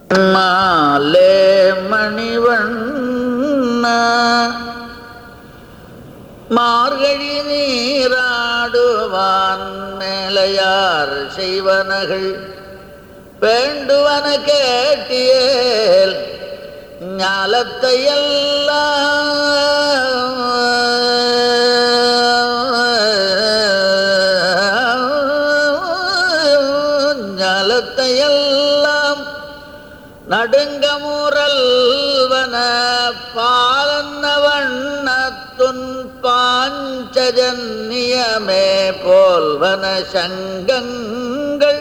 மாலே மணிவண்ண மார்கழி நீராடுவான் மேலையார் செய்வனகள் வேண்டுவன கேட்டியேல் ஞாலத்தை எல்லாம் ஞாலத்தை எல்லாம் நடுங்கமுறல்வன பாலன்ன வண்ணத்துன் பாஞ்சஜன்னியமே போல்வன சங்கங்கள்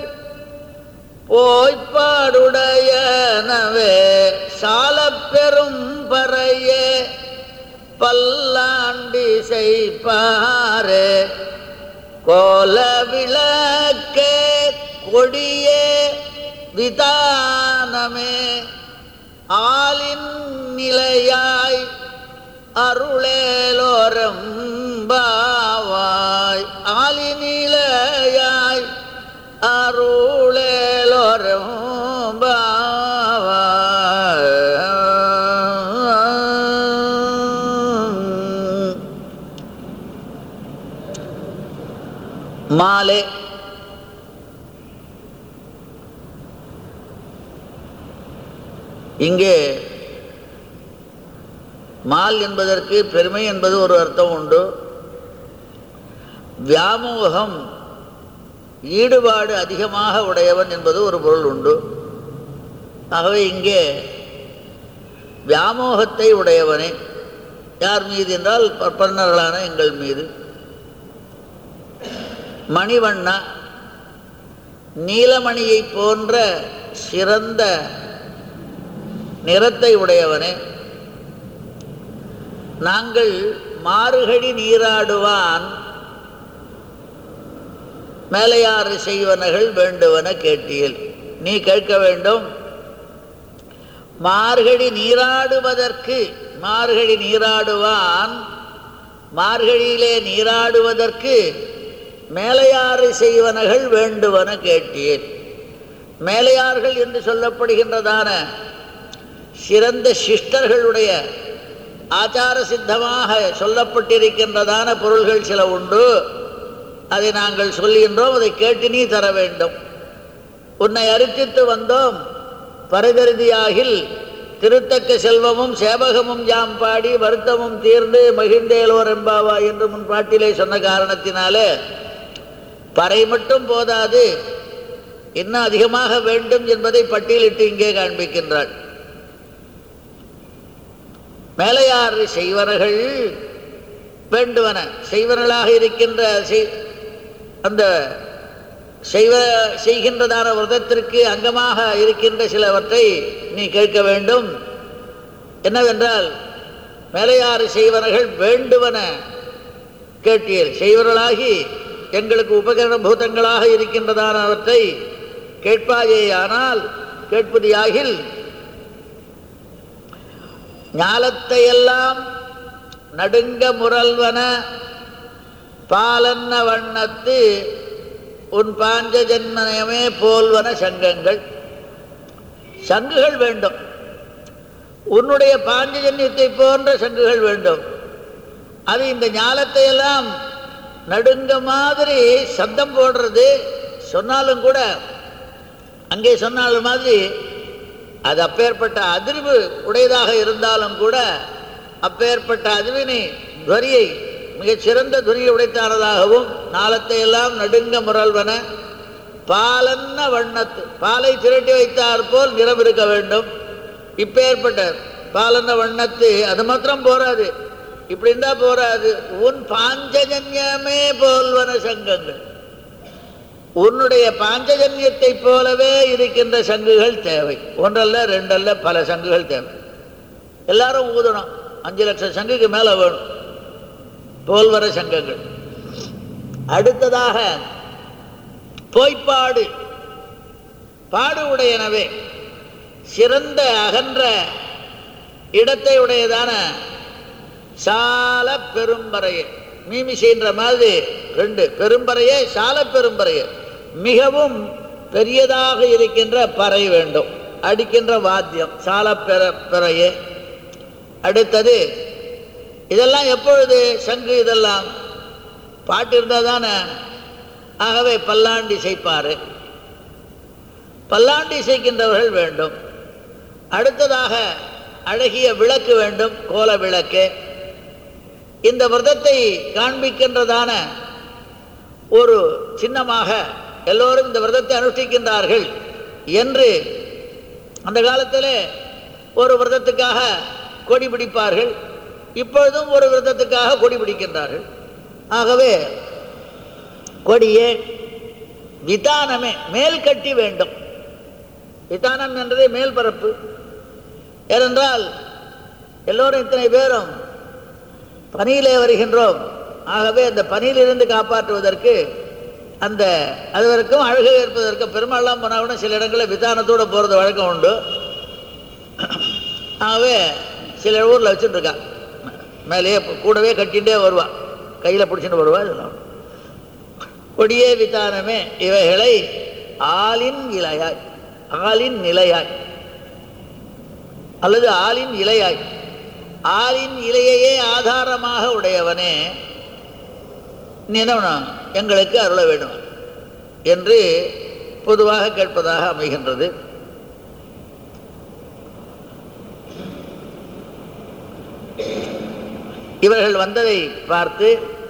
போய்ப்பாடுடையனவே சாலப் பெரும் பறையே பல்லாண்டி செய்ப்பாரே கோல விளக்கே கொடியே விதானமே ஆலின் நிலையாய் அருளேலோரம் பாவாய் ஆலிநிலையாய் அருளேலோரம் பாவாய் மாலே இங்கே மால் என்பதற்கு பெருமை என்பது ஒரு அர்த்தம் உண்டு வியாமோகம் ஈடுபாடு அதிகமாக உடையவன் என்பது ஒரு பொருள் உண்டு ஆகவே இங்கே வியாமோகத்தை உடையவனே யார் மீது என்றால் பற்பன்னர்களான எங்கள் மீது மணிவண்ணா நீலமணியை போன்ற சிறந்த நிறத்தை உடையவனே நாங்கள் மாறுகடி நீராடுவான் மேலையாறு செய்வனகள் வேண்டுவன கேட்டியல் நீ கேட்க வேண்டும் மார்கழி நீராடுவதற்கு மார்கழி நீராடுவான் மார்கழியிலே நீராடுவதற்கு மேலையாறு செய்வனகள் வேண்டுவன கேட்டீர் மேலையார்கள் என்று சொல்லப்படுகின்றதான சிறந்த சிஷ்டர்களுடைய ஆச்சார சித்தமாக சொல்லப்பட்டிருக்கின்றதான பொருள்கள் சில உண்டு அதை நாங்கள் சொல்லுகின்றோம் அதை கேட்டு நீ தர வேண்டும் உன்னை அரித்தித்து வந்தோம் பரிதருதியாகில் திருத்தக்க செல்வமும் சேவகமும் யாம் பாடி வருத்தமும் தீர்ந்து மகிழ்ந்தேலோர் எம்பாவா என்று முன் பாட்டிலே சொன்ன காரணத்தினாலே பறை மட்டும் போதாது இன்னும் அதிகமாக வேண்டும் என்பதை பட்டியலிட்டு இங்கே காண்பிக்கின்றாள் மேலையாறு செய்வர்கள் வேண்டுவன செய்வனர்களாக இருக்கின்ற செய்- அந்த செய்வ செய்கின்றதான விரதத்திற்கு அங்கமாக இருக்கின்ற சிலவற்றை நீ கேட்க வேண்டும் என்னவென்றால் மேலையாறு செய்வனர்கள் வேண்டுவன கேட்டீர் செய்வர்களாகி எங்களுக்கு உபகரண பூதங்களாக இருக்கின்றதானவற்றை கேட்பாயேயானால் கேட்பதியாகில் ஞாலத்தையெல்லாம் நடுங்க முரல்வன பாலன்ன வண்ணத்து உன் பாஞ்ச ஜன்மனயமே போல்வன சங்கங்கள் சங்குகள் வேண்டும் உன்னுடைய பாஞ்சஜன்யத்தை போன்ற சங்குகள் வேண்டும் அது இந்த ஞாலத்தை எல்லாம் நடுங்க மாதிரி சத்தம் போடுறது சொன்னாலும் கூட அங்கே சொன்னாலும் மாதிரி அது அப்பேற்பட்ட அதிர்வு உடையதாக இருந்தாலும் கூட அப்பேற்பட்ட அதிர்வினை துவரியை மிகச் சிறந்த துரியை உடைத்தானதாகவும் நாளத்தை எல்லாம் நடுங்க முரல்வன பாலன்ன வண்ணத்து பாலை திரட்டி வைத்தார் போல் நிறம் இருக்க வேண்டும் இப்பேற்பட்ட பாலன்ன வண்ணத்து அது மாத்திரம் போராது இப்படி இருந்தா போராது உன் பாஞ்சஜன்யமே போல்வன சங்கங்கள் உன்னுடைய பாஞ்சஜன்யத்தை போலவே இருக்கின்ற சங்குகள் தேவை ஒன்றல்ல ரெண்டல்ல பல சங்குகள் தேவை எல்லாரும் ஊதணும் அஞ்சு லட்சம் சங்குக்கு மேல வேணும் போல்வர சங்கங்கள் அடுத்ததாக பொய்ப்பாடு பாடு உடையனவே சிறந்த அகன்ற இடத்தை உடையதான சால பெரும்பறையே மீமிசைன்ற மாதிரி ரெண்டு பெரும்பறையே சால பெரும்பறையே மிகவும் பெரியதாக இருக்கின்ற பறை வேண்டும் அடிக்கின்ற வாத்தியம் சால பெற பிறையே அடுத்தது இதெல்லாம் எப்பொழுது சங்கு இதெல்லாம் பாட்டு இருந்தால் தானே ஆகவே பல்லாண்டு இசைப்பாரு பல்லாண்டு இசைக்கின்றவர்கள் வேண்டும் அடுத்ததாக அழகிய விளக்கு வேண்டும் கோல விளக்கு இந்த விரதத்தை காண்பிக்கின்றதான ஒரு சின்னமாக எல்லோரும் இந்த விரதத்தை அனுஷ்டிக்கின்றார்கள் என்று அந்த காலத்தில் ஒரு விரதத்துக்காக கொடி பிடிப்பார்கள் இப்பொழுதும் ஒரு விரதத்துக்காக கொடி பிடிக்கின்றார்கள் ஆகவே கொடியே விதானமே மேல் கட்டி வேண்டும் விதானம் என்றதே மேல் பரப்பு ஏனென்றால் எல்லோரும் இத்தனை பேரும் பனியிலே வருகின்றோம் ஆகவே அந்த பனியிலிருந்து காப்பாற்றுவதற்கு அந்த அது வரைக்கும் அழகு ஏற்பதற்கு பெருமாள்லாம் போனால் கூட சில இடங்களில் விதானத்தோடு போகிறது வழக்கம் உண்டு ஆகவே சில ஊரில் வச்சுட்டு இருக்கா மேலேயே கூடவே கட்டிகிட்டே வருவா கையில் பிடிச்சிட்டு வருவா இதெல்லாம் கொடியே விதானமே இவைகளை ஆளின் இலையாய் ஆளின் நிலையாய் அல்லது ஆளின் இலையாய் ஆளின் இலையையே ஆதாரமாக உடையவனே நீ என்ன பண்ணணும்? எங்களுக்கு அருள வேண்டும் என்று பொதுவாக கேட்பதாக அமைகின்றது இவர்கள் வந்ததை பார்த்து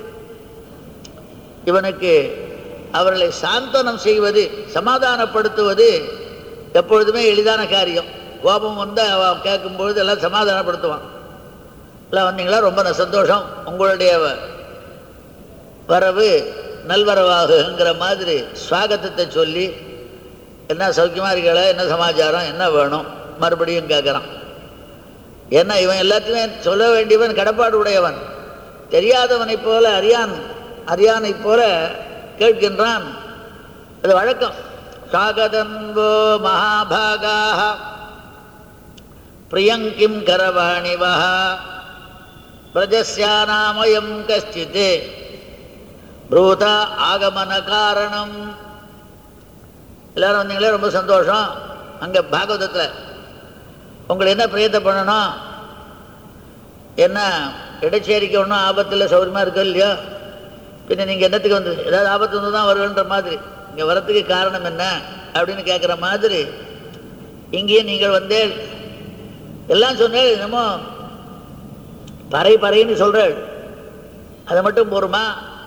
இவனுக்கு அவர்களை சாந்தனம் செய்வது சமாதானப்படுத்துவது எப்பொழுதுமே எளிதான காரியம் கோபம் வந்து அவன் கேட்கும்பொழுது எல்லாம் சமாதானப்படுத்துவான் எல்லாம் வந்தீங்களா ரொம்ப ந- சந்தோஷம் உங்களுடைய வ- வரவு நல்வரவாகுங்கிற மாதிரி ஸ்வாகத்தத்தை சொல்லி என்ன சௌக்கியமாக இருக்கல என்ன சமாச்சாரம் என்ன வேணும் மறுபடியும் கேட்குறான் ஏன்னா இவன் எல்லாத்தையுமே சொல்ல வேண்டியவன் கடப்பாடு உடையவன் தெரியாதவனைப் போல அறியான் அறியானைப் போல கேட்கின்றான் அது வழக்கம் சாகதன்போ மகாபாகாக பிரியங்கிம் கரவாணிவா பிரஜஸ்யானாமயம் கஷ்டித் ப்ரூதா ஆகமன காரணம் எல்லாரும் வந்தீங்களே ரொம்ப சந்தோஷம் அங்கே பாகவதத்தில் உங்களை என்ன பிரயத்தை பண்ணணும் என்ன இடைச்சேரிக்கை ஒன்றும் ஆபத்தில் சௌகரியமாக இருக்கோ இல்லையோ பின்ன நீங்கள் என்னத்துக்கு வந்து ஏதாவது ஆபத்து வந்து தான் வருவேன்ற மாதிரி இங்கே வரத்துக்கு காரணம் என்ன அப்படின்னு கேட்குற மாதிரி இங்கேயும் நீங்கள் வந்தே எல்லாம் சொன்னேன் என்னமோ பறை பறைன்னு சொல்கிறாள் அது மட்டும் போருமா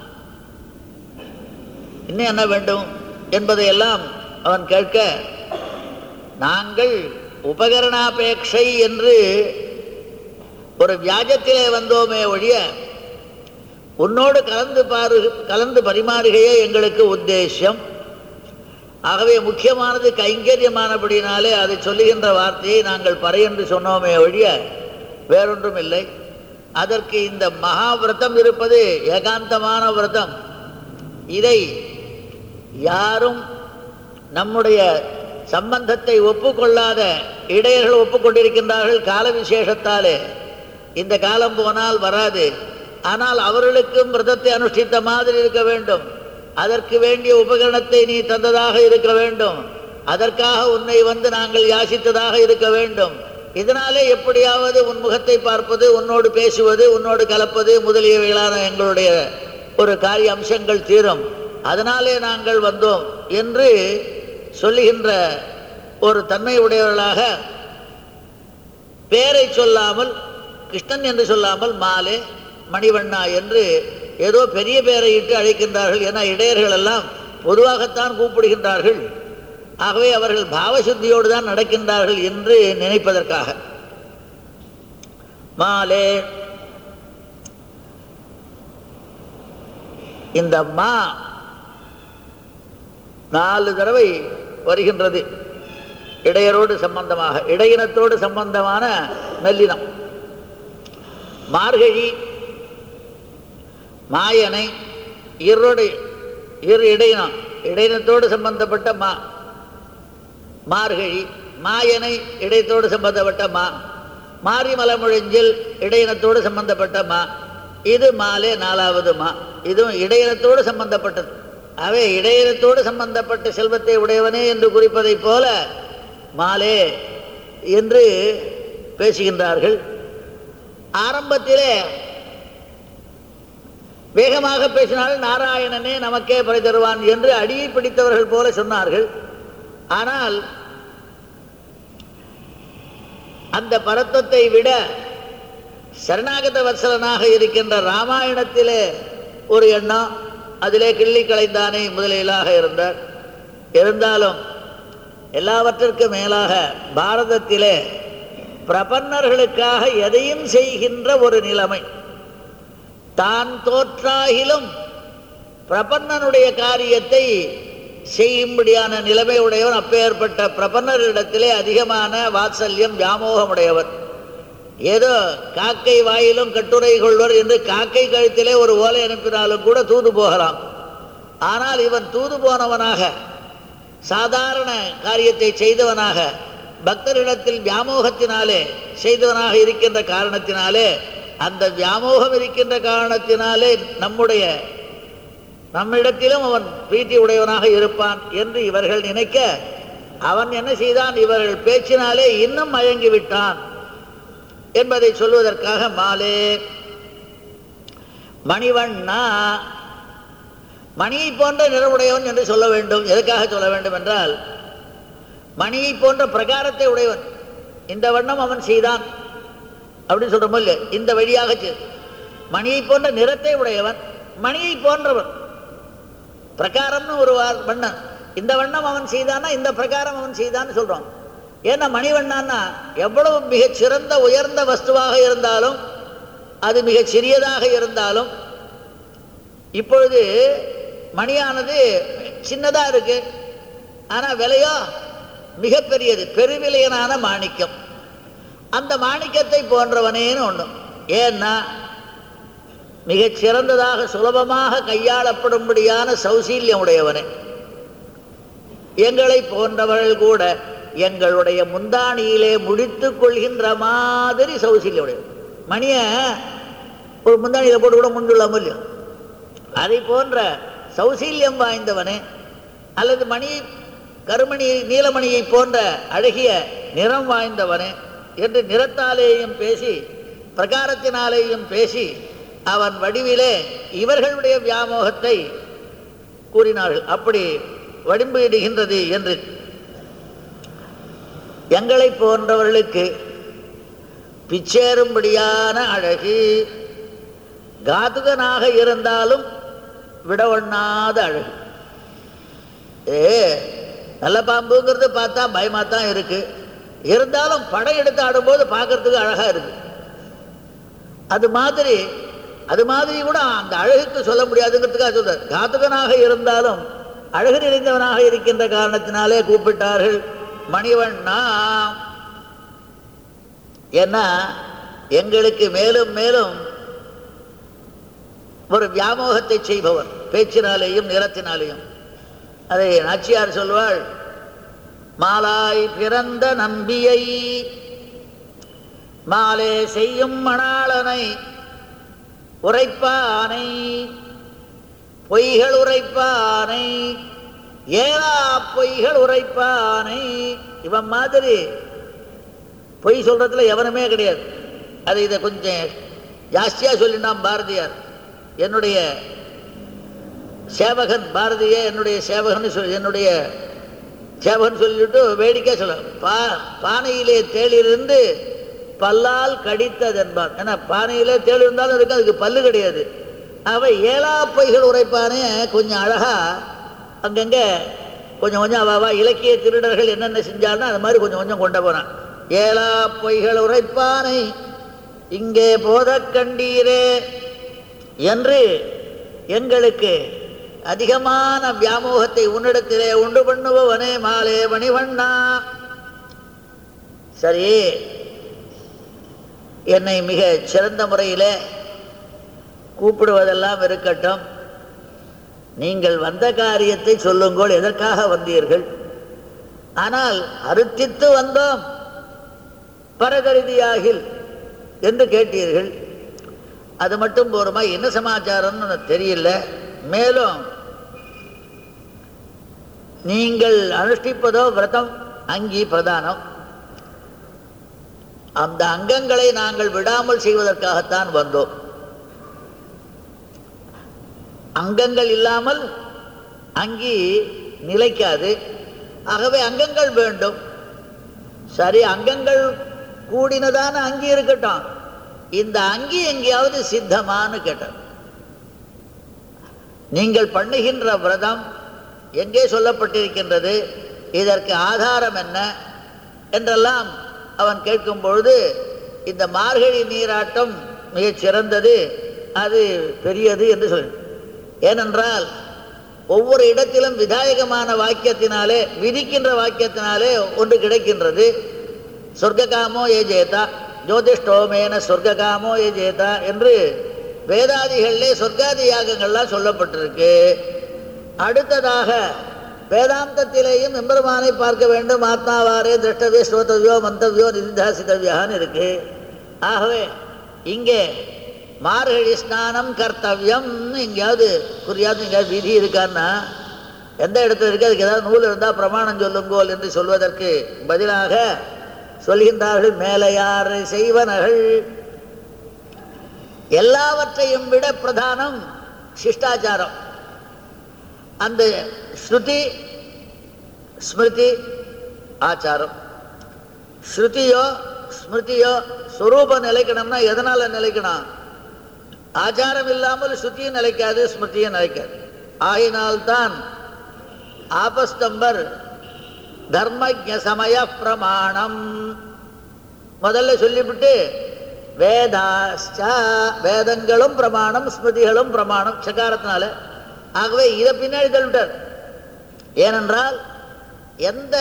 இன்னும் என்ன வேண்டும் என்பதையெல்லாம் அவன் கேட்க நாங்கள் உபகரணாபேட்சை என்று ஒரு வியாஜத்திலே வந்தோமே ஒழிய உன்னோடு கலந்து பாரு கலந்து பரிமாறுகையே எங்களுக்கு உத்தேசியம் ஆகவே முக்கியமானது கைங்கரியமானபடினாலே அதை சொல்லுகின்ற வார்த்தையை நாங்கள் பறை என்று சொன்னோமே ஒழிய வேறொன்றும் இல்லை அதற்கு இந்த மகாவிரதம் இருப்பது ஏகாந்தமான விரதம் இதை யாரும் நம்முடைய சம்பந்தத்தை ஒப்புக்கொள்ளாத இடையர்கள் ஒப்புக்கொண்டிருக்கின்றார்கள் கால விசேஷத்தாலே இந்த காலம் போனால் வராது ஆனால் அவர்களுக்கும் விரதத்தை அனுஷ்டித்த மாதிரி இருக்க வேண்டும் அதற்கு வேண்டிய உபகரணத்தை நீ தந்ததாக இருக்க வேண்டும் அதற்காக உன்னை வந்து நாங்கள் யாசித்ததாக இருக்க வேண்டும் இதனாலே எப்படியாவது உன் முகத்தை பார்ப்பது உன்னோடு பேசுவது உன்னோடு கலப்பது முதலியவைகளான எங்களுடைய ஒரு காரிய அம்சங்கள் தீரும் அதனாலே நாங்கள் வந்தோம் என்று சொல்லுகின்ற ஒரு தன்மை உடையவர்களாக பேரை சொல்லாமல் கிருஷ்ணன் என்று சொல்லாமல் மாலே மணிவண்ணா என்று ஏதோ பெரிய பெயரை இட்டு அழைக்கின்றார்கள் என இடையர்கள் எல்லாம் பொதுவாகத்தான் கூப்பிடுகின்றார்கள் ஆகவே அவர்கள் பாவசுத்தியோடு தான் நடக்கின்றார்கள் என்று நினைப்பதற்காக மாலே இந்த மா நாலு தடவை வருகின்றது இடையரோடு சம்பந்தமாக இடையினத்தோடு சம்பந்தமான மெல்லினம் மார்கழி மாயனை இரோடு இரு இடையினம் இடையினத்தோடு சம்பந்தப்பட்ட மா மார்கழி மாயனை இடையத்தோடு சம்பந்தப்பட்ட மா மாரிமலமுழிஞ்சில் இடையினத்தோடு சம்பந்தப்பட்ட மா இது மாலே நாலாவது மா இதுவும் இடையினத்தோடு சம்பந்தப்பட்டது அவை இடையினத்தோடு சம்பந்தப்பட்ட செல்வத்தை உடையவனே என்று குறிப்பதைப் போல மாலே என்று பேசுகின்றார்கள் ஆரம்பத்திலே வேகமாக பேசினால் நாராயணனே நமக்கே பறை தருவான் என்று அடியை பிடித்தவர்கள் போல சொன்னார்கள் ஆனால் அந்த பரத்தத்தை விட சரணாகத வத்சலனாக இருக்கின்ற ராமாயணத்திலே ஒரு எண்ணம் அதிலே கிள்ளி கலைந்தானே முதலிலாக இருந்தார் இருந்தாலும் எல்லாவற்றிற்கும் மேலாக பாரதத்திலே பிரபன்னர்களுக்காக எதையும் செய்கின்ற ஒரு நிலைமை தான் தோற்றாகிலும் பிரபன்னனுடைய காரியத்தை செய்யும்படியான நிலைமை உடையவன் அப்பேற்பட்ட பிரபன்னரிடத்திலே அதிகமான வாத்சல்யம் வியாமோகமுடையவர் ஏதோ காக்கை வாயிலும் கட்டுரை கொள்வர் என்று காக்கை கழுத்திலே ஒரு ஓலை அனுப்பினாலும் கூட தூது போகலாம் ஆனால் இவன் தூது போனவனாக சாதாரண காரியத்தை செய்தவனாக பக்தரிடத்தில் வியாமோகத்தினாலே செய்தவனாக இருக்கின்ற காரணத்தினாலே அந்த வியாமோகம் இருக்கின்ற காரணத்தினாலே நம்முடைய நம்மிடத்திலும் அவன் பிரீத்தி உடையவனாக இருப்பான் என்று இவர்கள் நினைக்க அவன் என்ன செய்தான் இவர்கள் பேச்சினாலே இன்னும் மயங்கி விட்டான் என்பதை சொல்வதற்காக மாலே மணிவண்ணா மணியை போன்ற நிறமுடையவன் என்று சொல்ல வேண்டும் எதுக்காக சொல்ல வேண்டும் என்றால் மணியை போன்ற பிரகாரத்தை உடையவன் இந்த வண்ணம் அவன் செய்தான் அப்படின்னு சொல்றோமோ இல்லையா இந்த வழியாக செய்- மணியை போன்ற நிறத்தை உடையவன் மணியை போன்றவன் பிரகாரம்னு ஒரு வா- வண்ணன் இந்த வண்ணம் அவன் செய்தானா இந்த பிரகாரம் அவன் செய்தான்னு சொல்றோம் ஏன்னா மணிவண்ணான்னா எவ்வளவு மிகச் சிறந்த உயர்ந்த வஸ்துவாக இருந்தாலும் அது மிகச் சிறியதாக இருந்தாலும் இப்பொழுது மணியானது சின்னதா இருக்கு ஆனா விலையோ மிகப்பெரியது பெருவிலையனான மாணிக்கம் அந்த மாணிக்கத்தை போன்றவனேன்னு ஒண்ணு ஏன்னா மிகச் சிறந்ததாக சுலபமாக கையாளப்படும்படியான சௌசீல்யம் உடையவனே எங்களை போன்றவர்கள் கூட எங்களுடைய முந்தானியிலே முடித்துக் கொள்கின்ற மாதிரி சௌசீல்யம் உடையவன் மணிய ஒரு முந்தானியில போட்டு கூட முண்டுள்ளாம இல்லையோ அதை போன்ற சௌசீல்யம் வாய்ந்தவனே அல்லது மணி கருமணி நீலமணியை போன்ற அழகிய நிறம் வாய்ந்தவனே என்று நிறத்தாலேயும் பேசி பிரகாரத்தினாலேயும் பேசி அவன் வடிவிலே இவர்களுடைய வியாமோகத்தை கூறினார்கள் அப்படி வடிம்பு இடுகின்றது என்று எங்களை போன்றவர்களுக்கு பிச்சேறும்படியான அழகு காதுகனாக இருந்தாலும் விடவண்ணாத அழகு ஏ நல்ல பாம்புங்கிறது பார்த்தா பயமா தான் இருக்கு இருந்தாலும் படம் எடுத்து ஆடும்போது பார்க்கறதுக்கு அழகா இருக்கு அது மாதிரி அது மாதிரி கூட அந்த அழகுக்கு சொல்ல முடியாதுங்கிறதுக்காக சொல்றார் காத்துகனாக இருந்தாலும் அழகு நிறைந்தவனாக இருக்கின்ற காரணத்தினாலே கூப்பிட்டார்கள் மணிவண்ணா ஏன்னா எங்களுக்கு மேலும் மேலும் ஒரு வியாமோகத்தை செய்பவர் பேச்சினாலேயும் நிறத்தினாலேயும் அதை நாச்சியார் சொல்வாள் மாலாய் பிறந்த நம்பியை மாலே செய்யும் மணாளனை உரைப்பானை பொய்கள் உரைப்பானை ஏலா பொய்கள் உரைப்பானை இவன் மாதிரி பொய் சொல்றதுல எவனுமே கிடையாது அது இதை கொஞ்சம் ஜாஸ்தியா சொல்லிட்டான் பாரதியார் என்னுடைய சேவகன் பாரதிய என்னுடைய சேவகன் சொல் என்னுடைய சேவகன் சொல்லிட்டு வேடிக்கை சொல்ல பா பானையிலே தேளிலிருந்து பல்லால் கடித்தது என்பார் ஏன்னா பானையிலே தேள் இருந்தாலும் இருக்கு அதுக்கு பல்லு கிடையாது அவை ஏழா பொய்கள் உரைப்பானே கொஞ்சம் அழகா அங்கங்க கொஞ்சம் கொஞ்சம் அவாவா இலக்கிய திருடர்கள் என்னென்ன செஞ்சாலும் அது மாதிரி கொஞ்சம் கொஞ்சம் கொண்டு போனான் ஏழா பொய்கள் உரைப்பானை இங்கே போதக் கண்டீரே என்று எங்களுக்கு அதிகமான வியாமோகத்தை உன்னிடத்திலே உண்டு பண்ணுபவனே மாலே மணிவண்ணா சரி என்னை மிக சிறந்த முறையிலே கூப்பிடுவதெல்லாம் இருக்கட்டும் நீங்கள் வந்த காரியத்தை சொல்லுங்கள் எதற்காக வந்தீர்கள் ஆனால் அருத்தித்து வந்தோம் பரகருதியாகில் என்று கேட்டீர்கள் அது மட்டும் போருமா என்ன சமாச்சாரம்னு எனக்கு தெரியல மேலும் நீங்கள் அனுஷ்டிப்பதோ விரதம் அங்கி பிரதானம் அந்த அங்கங்களை நாங்கள் விடாமல் செய்வதற்காகத்தான் வந்தோம் அங்கங்கள் இல்லாமல் அங்கி நிலைக்காது ஆகவே அங்கங்கள் வேண்டும் சரி அங்கங்கள் கூடினதான அங்கி இருக்கட்டும் இந்த அங்கி எங்கேயாவது சித்தமான்னு கேட்டார் நீங்கள் பண்ணுகின்ற விரதம் எங்கே சொல்லப்பட்டிருக்கின்றது இதற்கு ஆதாரம் என்ன என்றெல்லாம் அவன் கேட்கும் பொழுது இந்த மார்கழி நீராட்டம் மிகச் சிறந்தது அது பெரியது என்று சொல் ஏனென்றால் ஒவ்வொரு இடத்திலும் விதாயகமான வாக்கியத்தினாலே விதிக்கின்ற வாக்கியத்தினாலே ஒன்று கிடைக்கின்றது சொர்க்ககாமோ ஏ ஜேதா ஜோதிஷ்டோமேன சொர்க்ககாமோ ஏ ஜேதா என்று வேதாதிகளிலே சொர்க்காதி யாகங்கள்லாம் சொல்லப்பட்டிருக்கு அடுத்ததாக வேதாந்தத்திலேயும் எம்பெருமானை பார்க்க வேண்டும் ஆத்மாவாரே திரஷ்டவியோ ஸ்ரோதவியோ மந்தவியோ நிதிதாசிதவியான்னு இருக்கு ஆகவே இங்கே மார்கழி ஸ்நானம் கர்த்தவியம் எங்கேயாவது குறியாவது எங்கேயாவது விதி இருக்கான்னா எந்த இடத்துல இருக்கு அதுக்கு ஏதாவது நூல் இருந்தால் பிரமாணம் சொல்லுங்கோல் என்று சொல்வதற்கு பதிலாக சொல்கின்றார்கள் மேலையாறு செய்வனகள் எல்லாவற்றையும் விட பிரதானம் சிஷ்டாச்சாரம் அந்த ஸ்ருதி ஸ்மிருதி ஆச்சாரம் ஸ்ருதியோ ஸ்மிருதியோ ஸ்வரூபம் நிலைக்கணும்னா எதனால நிலைக்கணும் ஆச்சாரம் இல்லாமல் ஸ்ருதியும் நிலைக்காது ஸ்மிருதியும் நிலைக்காது ஆகினால்தான் ஆபஸ்தம்பர் தர்மஜ சமய பிரமாணம் முதல்ல சொல்லிவிட்டு வேதாச்சா வேதங்களும் பிரமாணம் ஸ்மிருதிகளும் பிரமாணம் சகாரத்தினால ஆகவே இதை பின்னாடி தள்ளிவிட்டார் ஏனென்றால் எந்த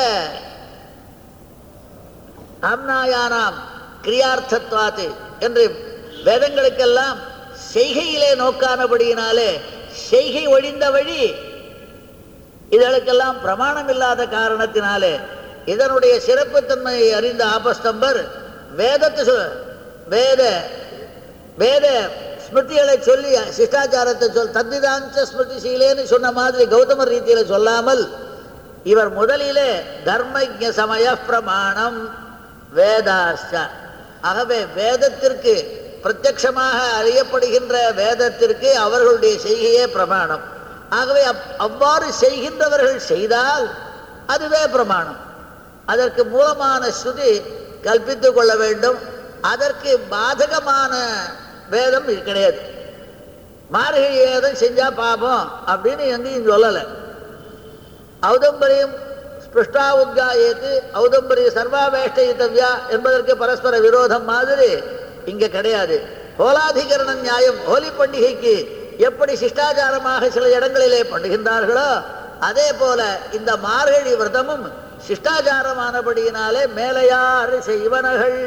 ஆம்னாயானாம் கிரியார்த்தத்வாத்து என்று வேதங்களுக்கெல்லாம் செய்கையிலே நோக்கானபடியினாலே செய்கை ஒழிந்த வழி இதற்கெல்லாம் பிரமாணம் இல்லாத காரணத்தினாலே இதனுடைய சிறப்புத்தன்மையை அறிந்த ஆபஸ்தம்பர் வேதத்தை சொல் வேத வேத ஸ்மிருதிகளை சொல்லி சிஷ்டாச்சாரத்தை சொல் தத்திதாஞ்ச ஸ்மிருதிசீலேன்னு சொன்ன மாதிரி கௌதமர் ரீதியில சொல்லாமல் இவர் முதலிலே தர்மஜ சமய பிரமாணம் வேதாஸ்ட ஆகவே வேதத்திற்கு பிரத்யக்ஷமாக அறியப்படுகின்ற வேதத்திற்கு அவர்களுடைய செய்கையே பிரமாணம் ஆகவே அப்- அவ்வாறு செய்கின்றவர்கள் செய்தால் அதுவே பிரமாணம் அதற்கு மூலமான ஸ்ருதி கல்பித்துக் கொள்ள வேண்டும் அதற்கு பாதகமான வேதம் இது கிடையாது மார்கழி வேதம் செஞ்சா பாபம் அப்படின்னு எங்கேயும் சொல்லலை ஔதம்பரியம் ஸ்பிருஷ்டா உத்காயத்து ஔதம்பரிய சர்வாவேஷ்டயித்தவ்யா என்பதற்கு பரஸ்பர விரோதம் மாதிரி இங்க கிடையாது ஹோலாதிகரண நியாயம் ஹோலி பண்டிகைக்கு எப்படி சிஷ்டாச்சாரமாக சில இடங்களிலே பண்ணுகின்றார்களோ அதே போல இந்த மார்கழி விரதமும் சிஷ்டாச்சாரமானபடியினாலே மேலையாறு செய்வனகள்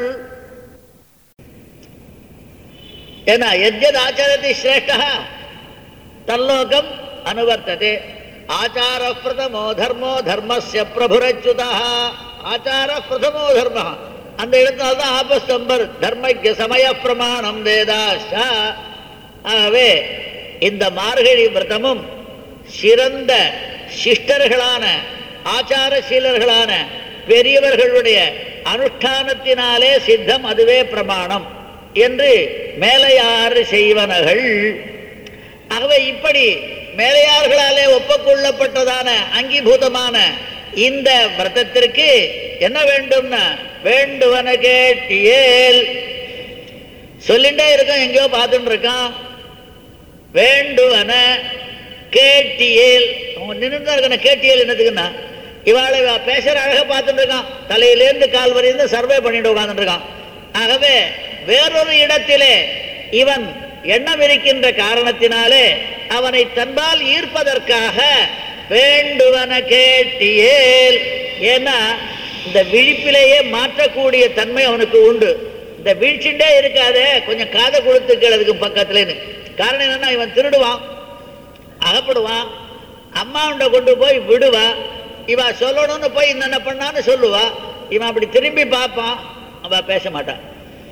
ஏன்னா எத்யத் ஆச்சரதி சிரேஷ்டா தல்லோகம் அனுவர்த்ததே ஆச்சார பிரதமோ தர்மோ தர்மஸ்ய பிரபுரச்சுதா ஆச்சார பிரதமோ தர்ம அந்த இடத்துல தான் ஆபஸ்தம்பர் தர்மக்கு சமய பிரமாணம் வேதாஷா ஆகவே இந்த மார்கழி விரதமும் சிறந்த சிஷ்டர்களான ஆச்சாரசீலர்களான பெரியவர்களுடைய அனுஷ்டானத்தினாலே சித்தம் அதுவே பிரமாணம் என்று மேலையாறு செய்வனகள் ஆகவே இப்படி மேலையார்களாலே ஒப்புக்கொள்ளப்பட்டதான அங்கீபூதமான இந்த விரதத்திற்கு என்ன வேண்டும்னா வேண்டுவன கேட்டியேல் சொல்லிட்டே இருக்கோம் எங்கேயோ பார்த்துட்டு இருக்கான் வேண்டுவன கேட்டியேல் அவங்க நின்று இருக்கணும் கேட்டியேல் என்னதுக்குன்னா இவாளை இவ பேசுற அழகா பார்த்துட்டு இருக்கான் தலையிலேருந்து கால் வரையிருந்து சர்வே பண்ணிட்டு உட்கார்ந்துட்டு இருக்கான் ஆகவே வேறொரு இடத்திலே இவன் எண்ணம் இருக்கின்ற காரணத்தினாலே அவனை தன்பால் ஈர்ப்பதற்காக வேண்டுவன கேட்டியேல் ஏன்னா இந்த விழிப்பிலேயே மாற்றக்கூடிய தன்மை அவனுக்கு உண்டு இந்த வீழ்ச்சிண்டே இருக்காதே கொஞ்சம் காதை கொடுத்து கேளதுக்கு பக்கத்துலன்னு காரணம் என்னன்னா இவன் திருடுவான் அகப்படுவான் அம்மாவுண்ட கொண்டு போய் விடுவா இவ சொல்லணும்னு போய் என்னென்ன பண்ணான்னு சொல்லுவா இவன் அப்படி திரும்பி பார்ப்பான் அவ பேச மாட்டான்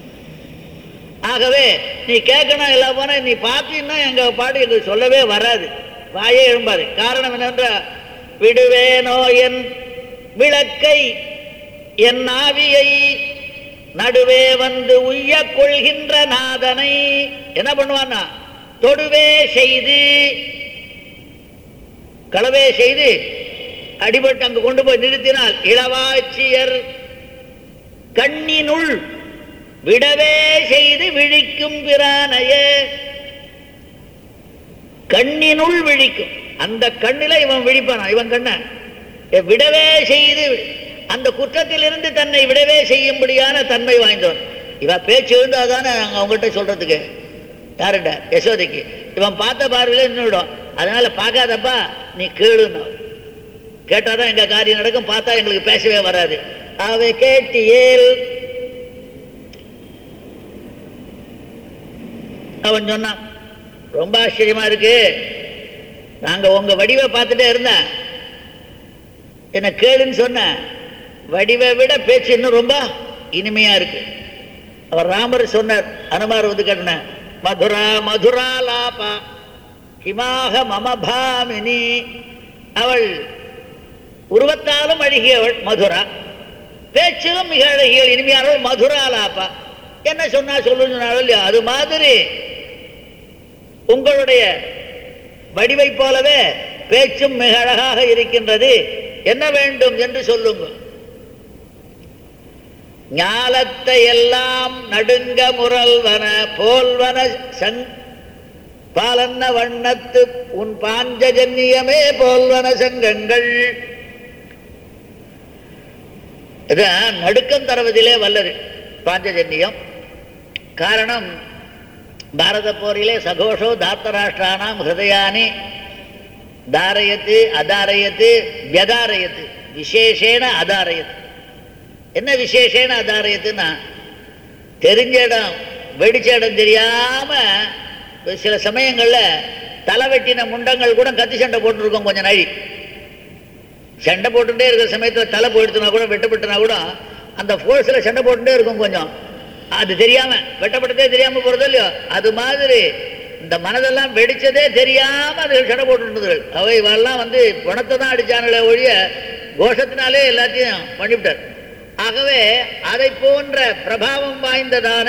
ஆகவே நீ கேட்கணும் எல்லாம் போனா நீ பார்த்தீங்கன்னா எங்க பாடு எங்களுக்கு சொல்லவே வராது வாயே எழும்பாது காரணம் என்னென்ற விடுவேனோ என் விளக்கை என் ஆவியை நடுவே வந்து உய்ய கொள்கின்ற நாதனை என்ன பண்ணுவான்னா தொடுவே செய்து களவே செய்து அடிபட்டு அங்கு கொண்டு போய் நிறுத்தினால் இளவாட்சியர் கண்ணினுள் விடவே செய்து விழிக்கும் பிரானைய கண்ணினுள் விழிக்கும் அந்த கண்ணில இவன் விழிப்பானா இவன் கண்ண விடவே செய்து அந்த குற்றத்திலிருந்து தன்னை விடவே செய்யும்படியான தன்மை வாய்ந்தவன் இவ பேச்சு இருந்தாதானே நாங்கள் அவங்ககிட்ட சொல்றதுக்கு யாருட்ட யசோதைக்கு இவன் பார்த்த பார்வையில நின்றுடும் அதனால பார்க்காதப்பா நீ கேளுன்னு கேட்டாதான் எங்க காரியம் நடக்கும் பார்த்தா எங்களுக்கு பேசவே வராது அவை கேட்டியேல் அவன் சொன்னான் ரொம்ப ஆச்சரியமா இருக்கு நாங்க உங்க வடிவை பார்த்துட்டே இருந்தேன் என்ன கேளுன்னு சொன்ன வடிவை விட பேச்சு இன்னும் ரொம்ப இனிமையா இருக்கு அவர் ராமர் சொன்னார் அனுமார் வந்து கேட்டன மதுரா மதுரா லாபா ஹிமாக மம பாமினி அவள் உருவத்தாலும் அழகியவள் மதுரா பேச்சிலும் மிக அழகியவள் இனிமையானவள் மதுரா லாபா என்ன சொன்னா சொல்லுன்னு சொன்னாலும் இல்லையா அது மாதிரி உங்களுடைய வடிவை போலவே பேச்சும் மிக அழகாக இருக்கின்றது என்ன வேண்டும் என்று சொல்லுங்கள் ஞாலத்தை எல்லாம் நடுங்க முரல்வன போல்வன சங் பாலன்ன வண்ணத்து உன் பாஞ்சஜன்யமே போல்வன சங்கங்கள் இதான் நடுக்கம் தருவதிலே வல்லது பாஞ்சஜன்யம் காரணம் பாரத போரிலே சகோஷோ தாத்தராஷ்டிரானாம் ஹிருதயானி தாரயத்து அதாரயத்து வியதாரயத்து விசேஷேன அதாரயத்து என்ன விசேஷேன அதாரயத்துன்னா தெரிஞ்ச இடம் வெடிச்ச இடம் தெரியாம சில சமயங்கள்ல தலை வெட்டின முண்டங்கள் கூட கத்தி சண்டை போட்டுருக்கோம் கொஞ்சம் நாழி சண்டை போட்டுட்டே இருக்கிற சமயத்தில் தலை போயிடுத்துனா கூட வெட்டப்பட்டுனா கூட அந்த ஃபோர்ஸில் சண்டை போட்டுட்டே இருக்கும் கொஞ்சம் அது தெரியாம வெட்டப்பட்டதே தெரியாம போறதோ இல்லையோ அது மாதிரி இந்த மனதெல்லாம் வெடிச்சதே தெரியாம அது சண்டை போட்டுருந்தது அவை இவெல்லாம் வந்து பணத்தை தான் அடிச்சாங்களே ஒழிய கோஷத்தினாலே எல்லாத்தையும் பண்ணிவிட்டார் ஆகவே அதை போன்ற பிரபாவம் வாய்ந்ததான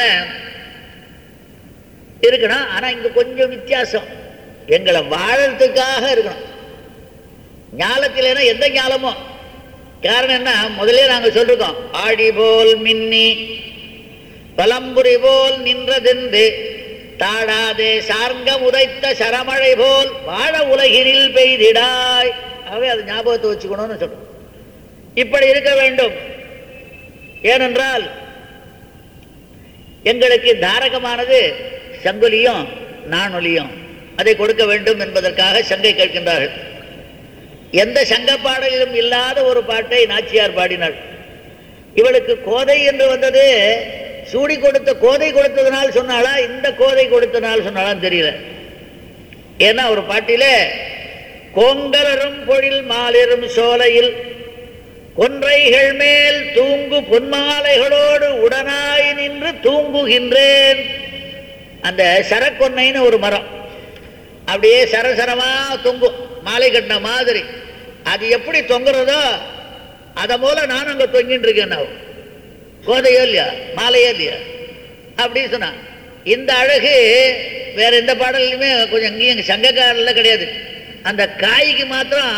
இருக்கணும் ஆனா இங்க கொஞ்சம் வித்தியாசம் எங்களை வாழறதுக்காக இருக்கணும் ஞாலத்தில் எந்த ஞாலமோ காரணம் என்ன முதலே நாங்க சொல்லிருக்கோம் ஆடி போல் மின்னி பலம்புரி போல் நின்றதென்று தாடாதே சார்ங்கம் உதைத்த சரமழை போல் வாழ உலகினில் பெய்திடாய் ஆகவே அது ஞாபகத்தை வச்சுக்கணும்னு சொல்றோம் இப்படி இருக்க வேண்டும் ஏனென்றால் எங்களுக்கு தாரகமானது சங்குலியும் நானொலியும் அதை கொடுக்க வேண்டும் என்பதற்காக சங்கை கேட்கின்றார்கள் எந்த சங்க பாடலிலும் இல்லாத ஒரு பாட்டை நாச்சியார் பாடினாள் இவளுக்கு கோதை என்று வந்தது சூடி கொடுத்த கோதை கொடுத்ததுனால் சொன்னாளா இந்த கோதை கொடுத்தனால் சொன்னாலான்னு தெரியல ஏன்னா ஒரு பாட்டிலே கோங்கலரும் பொழில் மாலிரும் சோலையில் கொன்றைகள் மேல் தூங்கு பொன்மாலைகளோடு உடனாய் நின்று தூங்குகின்றேன் அந்த சரக்கொன்னைன்னு ஒரு மரம் அப்படியே சரசரமா தொங்கும் மாலை கட்டின மாதிரி அது எப்படி தொங்குறதோ அதை போல நானும் அங்க தொங்கிட்டு இருக்கேன் நான் கோதையோ இல்லையா மாலையோ இல்லையா அப்படி சொன்னா இந்த அழகு வேற எந்த பாடல்லையுமே கொஞ்சம் இங்கேயும் சங்கக்காரில் கிடையாது அந்த காய்க்கு மாத்திரம்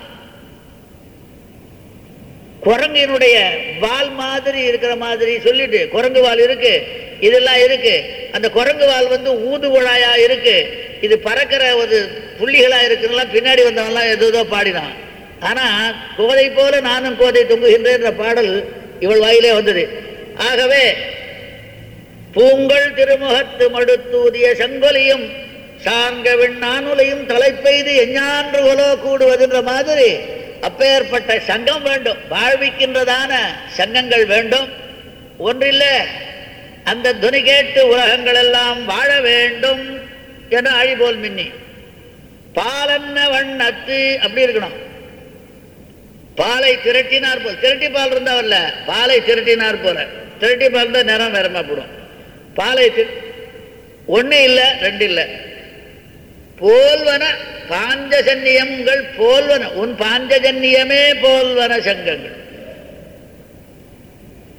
குரங்கினுடைய வால் மாதிரி இருக்கிற மாதிரி சொல்லிட்டு குரங்கு வால் இருக்கு இதெல்லாம் இருக்கு அந்த குரங்கு வால் வந்து ஊது குழாயா இருக்கு இது பறக்கிற ஒரு புள்ளிகளா இருக்குலாம் பின்னாடி வந்தவன்லாம் ஏதோ பாடினான் ஆனா கோதை போல நானும் கோதை தொங்குகின்ற பாடல் இவள் வாயிலே வந்தது ஆகவே பூங்கள் திருமுகத்து மடுத்தூதிய சங்கொலியும் சார்க விண்ணானுலையும் தலைப்பெய்து எஞ்ஞான்று உலோ கூடுவதுன்ற மாதிரி அப்பேற்பட்ட சங்கம் வேண்டும் வாழ்விக்கின்றதான சங்கங்கள் வேண்டும் ஒன்றில்ல அந்த துணி கேட்டு உலகங்கள் எல்லாம் வாழ வேண்டும் என அழிபோல் மின்னி பாலன்ன வண்ணத்து அப்படி இருக்கணும் பாலை திரட்டினார் போல் திரட்டி பால் இருந்தா வரல பாலை திரட்டினார் போல திரட்டி பால் இருந்தா நிறம் நிறமா போடும் பாலை ஒன்னு இல்ல ரெண்டு இல்ல போல்வன பாஞ்சஜன்யங்கள் போல்வன உன் பாஞ்சஜன்யமே போல்வன சங்கங்கள்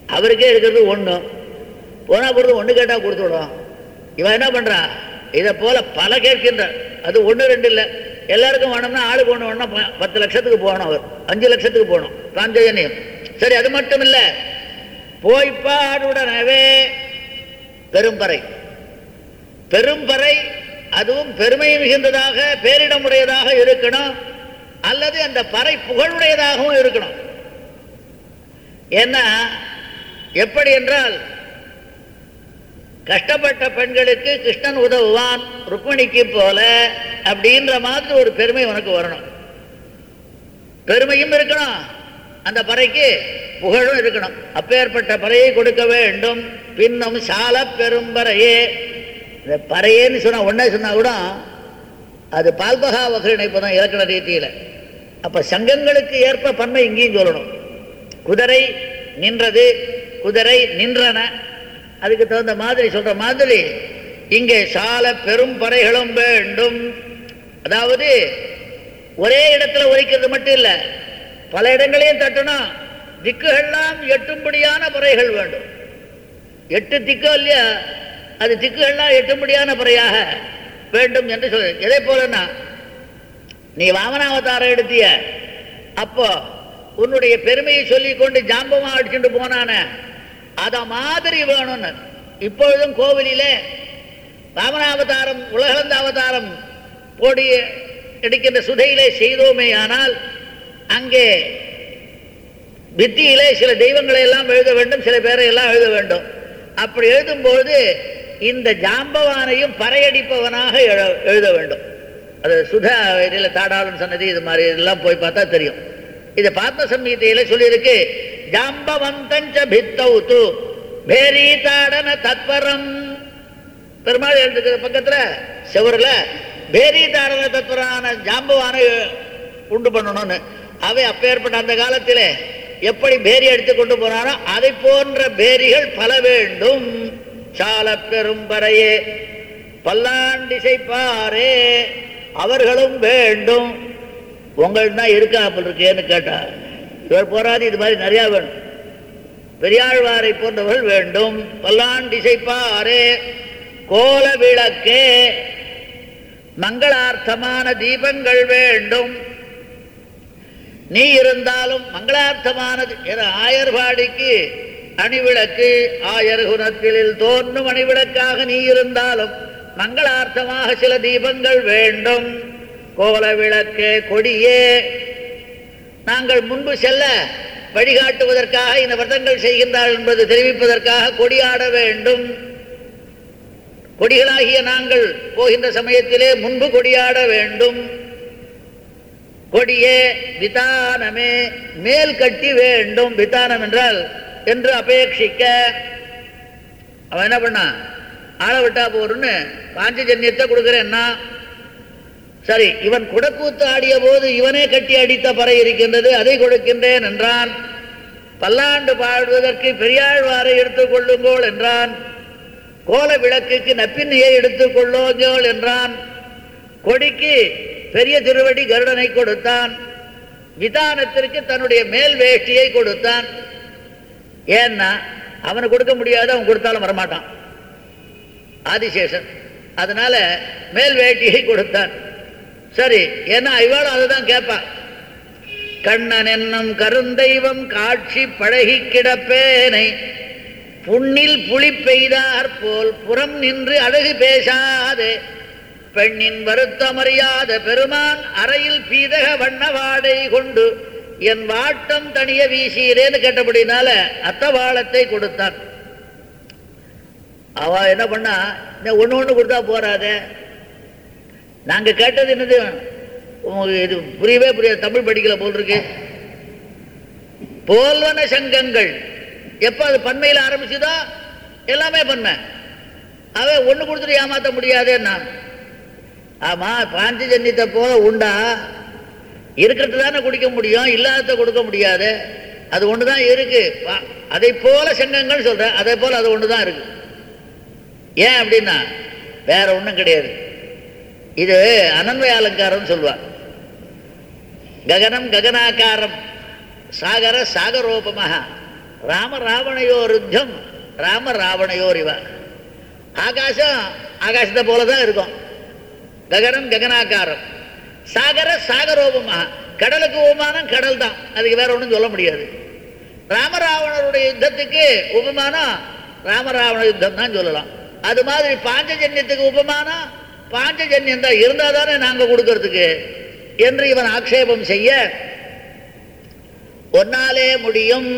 அவருக்கே இருக்கிறது ஒன்று போனால் பொறுத்து ஒன்று கேட்டால் கொடுத்து விடும் இவன் என்ன பண்ணுறான் இதை போல பல கேட்கின்றான் அது ஒன்று ரெண்டு இல்லை எல்லாருக்கும் வேணும்னா ஆளுக்கு ஒன்று வேணும்னா ப- பத்து லட்சத்துக்கு போகணும் அவர் அஞ்சு லட்சத்துக்கு போகணும் பிராஞ்சஜன்யம் சரி அது மட்டும் இல்லை போய்ப்பாடுடனவே பெரும்பறை பெரும்பறை அதுவும் பெருமை மிகுந்ததாக பேரிடமுடையதாக இருக்கணும் அல்லது அந்த பறை புகழுடையதாகவும் இருக்கணும் ஏன்னா எப்படி என்றால் கஷ்டப்பட்ட பெண்களுக்கு கிருஷ்ணன் உதவுவான் ருக்மிணிக்கு போல அப்படின்ற மாதிரி ஒரு பெருமை உனக்கு வரணும் பெருமையும் இருக்கணும் அந்த பறைக்கு புகழும் இருக்கணும் அப்பேற்பட்ட பறையை கொடுக்க வேண்டும் பின்னும் சால பெரும்பறையே இந்த பறையேன்னு சொன்னா ஒன்னே சொன்னா கூட அது பால்பகா வகையிணைப்பு தான் இலக்கண ரீதியில் அப்ப சங்கங்களுக்கு ஏற்ப பன்மை இங்கேயும் சொல்லணும் குதிரை நின்றது குதிரை நின்றன அதுக்கு தகுந்த மாதிரி சொல்ற மாதிரி இங்கே சால பெரும் பறைகளும் வேண்டும் அதாவது ஒரே இடத்துல ஒலிக்கிறது மட்டும் இல்லை பல இடங்களையும் தட்டணும் திக்குகள்லாம் எட்டும்படியான பறைகள் வேண்டும் எட்டு திக்கோ இல்லையா அது திக்குகள்லாம் எட்டும்படியான பறையாக வேண்டும் என்று சொல்ல எதை போலன்னா நீ வாமனாவதாரம் எடுத்திய அப்போ உன்னுடைய பெருமையை சொல்லிக் கொண்டு ஜாம்பமா அடிச்சுட்டு போனான அத மாதிரி வேணும்னு இப்பொழுதும் கோவிலிலே வாமனாவதாரம் உலகளந்த அவதாரம் போடி எடுக்கின்ற சுதையிலே செய்தோமே ஆனால் அங்கே பித்தியிலே சில தெய்வங்களை எல்லாம் எழுத வேண்டும் சில பேரை எல்லாம் எழுத வேண்டும் அப்படி எழுதும்போது இந்த ஜாம்பவானையும் பறையடிப்பவனாக எழு- எழுத வேண்டும் அது சுதா இதில் தாடாளன் சன்னதி இது மாதிரி இதெல்லாம் போய் பார்த்தா தெரியும் இது பார்த்த சம்ஹீதையில சொல்லியிருக்கு ஜாம்பவந்தஞ்ச பித்தௌத்து பேரி தாடன தத்வரம் பெருமாள் எழுதுக்கிற பக்கத்துல செவருல பேரி தாடன தத்வரான ஜாம்பவானை உண்டு பண்ணணும்னு அவை அப்பேற்பட்ட அந்த காலத்திலே எப்படி பேரி எடுத்து கொண்டு போனாரோ அதை போன்ற பேரிகள் பல வேண்டும் சால பெரும்பறையே பல்லாண்டிசை பாரே அவர்களும் வேண்டும் உங்கள்னா இருக்கா அப்படி இருக்கேன்னு கேட்டா இவர் போராது இது மாதிரி நிறையா வேணும் பெரியாழ்வாரை போன்றவர்கள் வேண்டும் பல்லாண்டிசைப்பாரே கோல விளக்கே மங்களார்த்தமான தீபங்கள் வேண்டும் நீ இருந்தாலும் மங்களார்த்தமானது என ஆயர்பாடிக்கு அணிவிளக்கு ஆயர் குணத்தில் தோன்றும் அணிவிளக்காக நீ இருந்தாலும் மங்களார்த்தமாக சில தீபங்கள் வேண்டும் கோல விளக்கே கொடியே நாங்கள் முன்பு செல்ல வழிகாட்டுவதற்காக இந்த விரதங்கள் செய்கின்றார் என்பது தெரிவிப்பதற்காக கொடியாட வேண்டும் கொடிகளாகிய நாங்கள் போகின்ற சமயத்திலே முன்பு கொடியாட வேண்டும் கொடியே விதானமே மேல் கட்டி வேண்டும் விதானம் என்றால் என்று அபேட்சிக்க அவன் என்ன பண்ணான் ஆளை விட்டா போறன்னு பாஞ்சஜன்யத்தை கொடுக்குறேன்னா சரி இவன் குடக்கூத்து ஆடிய போது இவனே கட்டி அடித்த பறை இருக்கின்றது அதை கொடுக்கின்றேன் என்றான் பல்லாண்டு பாடுவதற்கு பெரியாழ்வாரை எடுத்துக் கொள்ளுங்கோள் என்றான் கோல விளக்குக்கு நப்பின்னையை எடுத்துக் கொள்ளுங்கோள் என்றான் கொடிக்கு பெரிய திருவடி கருடனை கொடுத்தான் விதானத்திற்கு தன்னுடைய மேல் வேஷ்டியை கொடுத்தான் ஏன்னா அவனுக்கு கொடுக்க முடியாது அவன் கொடுத்தாலும் வரமாட்டான் ஆதிசேஷன் அதனால மேல் வேட்டியை கொடுத்தான் சரி ஏன்னா இவாளும் அதுதான் கேட்பான் கண்ணன் என்னும் கருந்தெய்வம் காட்சி பழகி கிடப்பேனை புண்ணில் புலி பெய்தார் போல் புறம் நின்று அழகு பேசாதே பெண்ணின் வருத்தமறியாத பெருமான் அறையில் பீதக வண்ண வாடை கொண்டு என் வாட்டம் தனிய வீசீரேன்னு கேட்டபடினால அத்தவாளத்தை கொடுத்தான் அவ என்ன பண்ணா இந்த ஒண்ணு ஒண்ணு கொடுத்தா போறாதே நாங்க கேட்டது என்னது உங்களுக்கு இது புரியவே புரியாது தமிழ் படிக்கல போல் இருக்கு போல்வன சங்கங்கள் எப்ப அது பன்மையில் ஆரம்பிச்சுதோ எல்லாமே பன்மை அவன் ஒண்ணு கொடுத்துட்டு ஏமாத்த முடியாதேன்னா ஆமா பாஞ்சஜன்யத்தை போல உண்டா இருக்கிறது தானே குடிக்க முடியும் இல்லாததை கொடுக்க முடியாது அது ஒன்று தான் இருக்கு பா- அதை போல சங்கங்கள் சொல்றேன் அதே போல அது ஒன்று தான் இருக்கு ஏன் அப்படின்னா வேற ஒன்றும் கிடையாது இது அனன்வய அலங்காரம் சொல்லுவார் ககனம் ககனாக்காரம் சாகர சாகரோபமாக ராம ராவணையோர் யுத்தம் ராம ராவணையோர் இவ ஆகாசம் ஆகாசத்தை போல தான் இருக்கும் ககனம் ககனாக்காரம் சாகர சாகரோபமா கடலுக்கு உபமானம் கடல் தான் அதுக்கு வேற ஒன்றும் சொல்ல முடியாது ராமராவணருடைய யுத்தத்துக்கு உபமானம் ராமராவண யுத்தம் தான் சொல்லலாம் அது மாதிரி பாஞ்சஜன்யத்துக்கு உபமானம் பாஞ்சஜன்யம் தான் இருந்தால் தானே நாங்கள் கொடுக்கறதுக்கு என்று இவன் ஆக்ஷேபம் செய்ய ஒன்னாலே முடியும்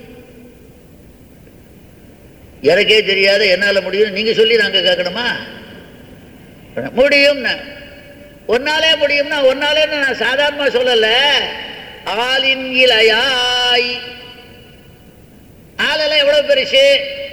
எனக்கே தெரியாத என்னால முடியும் நீங்க சொல்லி நாங்க கேட்கணுமா முடியும்னா ஒன்னாலே முடியும்னா ஒன்னாலே நான் சாதாரணமா சொல்லல ஆளின் இலையாய் ஆளெல்லாம் எவ்வளவு பெருசு